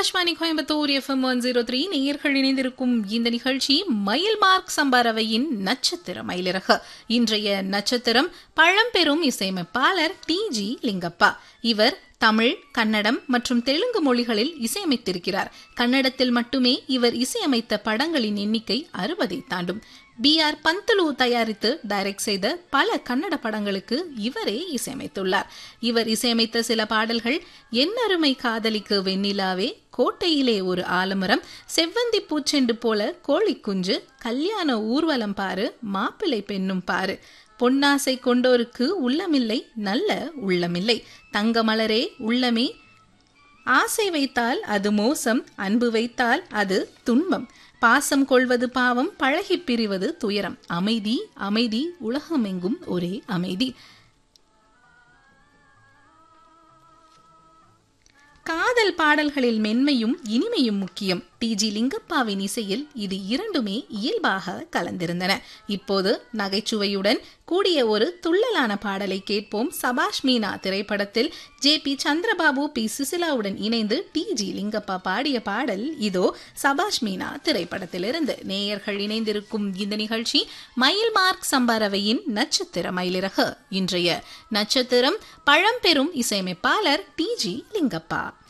Akashvani Coimbatore FM one zero three நேயர்கள் இணைந்திருக்கும் இந்த நிகழ்ச்சி மயில் மார்க் சம்பாரவையின் நட்சத்திர மயிலிறகு இன்றைய நட்சத்திரம் பழம்பெரும் இசையமைப்பாளர் டி ஜி லிங்கப்பா இவர் தமிழ் கன்னடம் மற்றும் தெலுங்கு மொழிகளில் இசையமைத்திருக்கிறார் கன்னடத்தில் மட்டுமே இவர் இசையமைத்த படங்களின் எண்ணிக்கை அறுபதை தாண்டும் பி ஆர் பந்தலு தயாரித்து டைரக்ட் செய்த பல கன்னட படங்களுக்கு இவரே இசையமைத்துள்ளார் இவர் இசையமைத்த சில பாடல்கள் என்னருமை காதலிக்கு வெண்ணிலாவே கோட்டையிலே ஒரு ஆலமரம் செவ்வந்தி பூச்செண்டு போல கோழி குஞ்சு கல்யாண ஊர்வலம் பாரு மாப்பிள்ளை பெண்ணும் பாரு பொன்னாசை கொண்டோருக்கு உள்ளமில்லை நல்ல உள்ளமில்லை தங்க மலரே உள்ளமே ஆசை வைத்தால் அது மோசம் அன்பு வைத்தால் அது துன்பம் பாசம் கொள்வது பாவம் பழகி பிரிவது துயரம் அமைதி அமைதி உலகமெங்கும் ஒரே அமைதி காதல் பாடல்களில் மென்மையும் இனிமையும் முக்கியம் டி ஜி லிங்கப்பாவின் இசையில் இது இரண்டுமே இயல்பாக கலந்திருந்தன இப்போது நகைச்சுவையுடன் கூடிய ஒரு துள்ளலான பாடலை கேட்போம் சபாஷ் மீனா திரைப்படத்தில் ஜே பி சந்திரபாபு பி சுசிலாவுடன் இணைந்து டி ஜி லிங்கப்பா பாடிய பாடல் இதோ சபாஷ் மீனா திரைப்படத்திலிருந்து நேயர்கள் இணைந்திருக்கும் இந்த நிகழ்ச்சி மயில் மார்க் சம்பாரவையின் நட்சத்திர மயிலிறகு இன்றைய நட்சத்திரம் பழம்பெரும் இசையமைப்பாளர் டி ஜி லிங்கப்பா